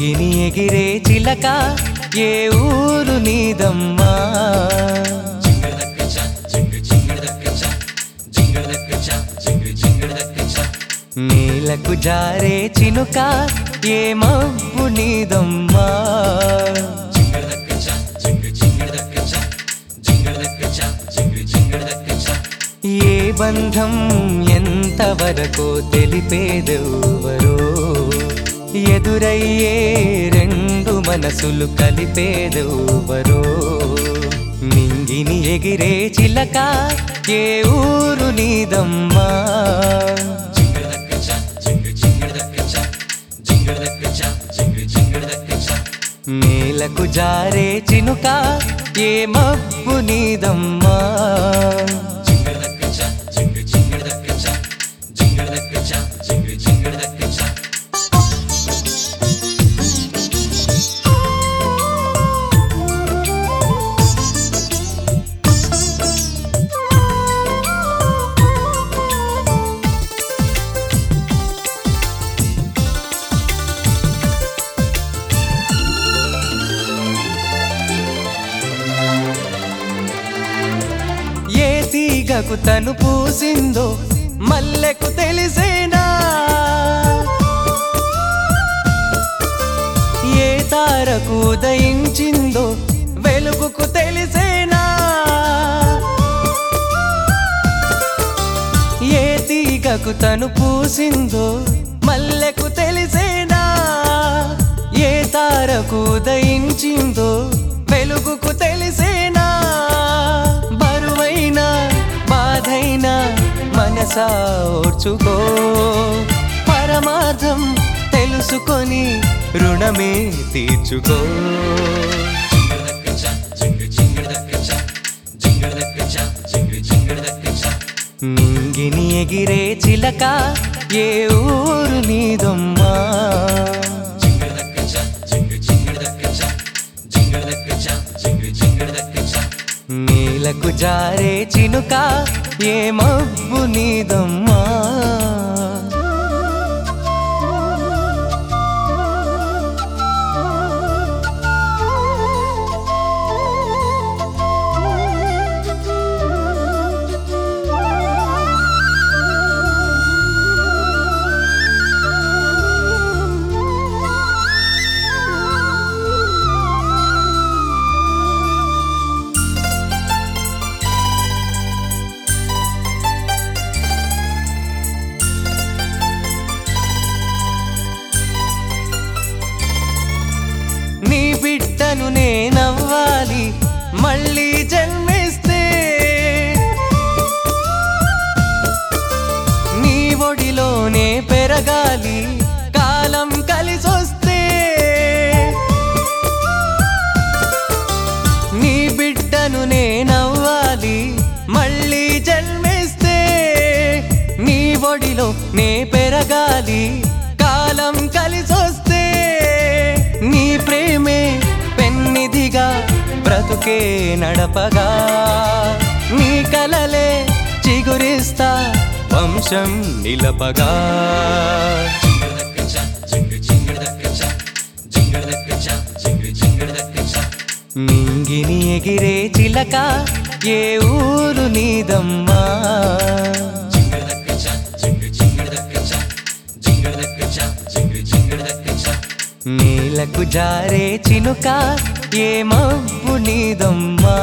నింగిని ఎగిరే చిలక ఏ ఊరు నీదమ్మా నేలకు జారే చినుక ఏ మబ్బు నీదమ్మా ఏ బంధం ఎంతవరకో తెలిపేదెవ్వరో ఎదురయ్యే రెండు మనసులు కలిపేదెవ్వరో నింగిని ఎగిరే చిలక ఏ ఊరు నీదమ్మా నేలకు జారే చినుక ఏ మబ్బు నీదమ్మా ఏ తీగకు తను పూసిందో మల్లెకు తెలిసేనా ఏ తారకు ఉదయించిందో వెలుగుకు తెలిసేనా ఏ తీగకు తను పూసిందో మల్లెకు తెలిసేనా ఏ తారకు ఉదయించిందో వెలుగుకు తెలిసేనా బరువైన బాధైన మనసా ఓర్చుకో పరమార్థం తెలుసుకొని రుణమే తీర్చుకో నింగిని ఎగిరే చిలక ఏ ఊరు నీదమ్మా నేలకు జారే చినుక ఏ మబ్బు నీదమ్మా నీ బిడ్డను నేనవ్వాలి మళ్ళీ జన్మిస్తే నీ ఒడిలోనే పెరగాలి కాలం కలిసొస్తే నీ బిడ్డను నేనవ్వాలి మళ్ళీ జన్మిస్తే నీ ఒడిలో నే పెరగాలి కాలం కలిసొస్తే నీ ప్రేమే పెన్నిదిగా బ్రతుకే నడపగా నీ కలలే చిగురిస్తా వంశం నిలపగా నింగిని ఎగిరే చిలక ఏ ఊరు నీదమ్మా నేలకు జారే చినుక ఏ మబ్బు నీదమ్మా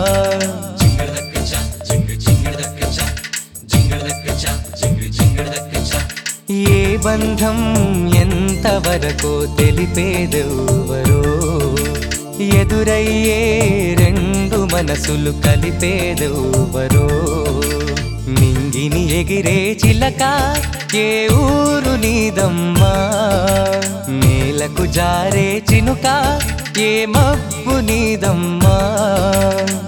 ఏ బంధం ఎంతవరకో తెలిపేదెవ్వరో ఎదురయ్యే రెండు మనసులు కలిపేదెవ్వరో నింగిని ఎగిరే చిలక ఏ ఊరు నీదమ్మా నేలకు జారే చినుక ఏ మబ్బు నీదమ్మా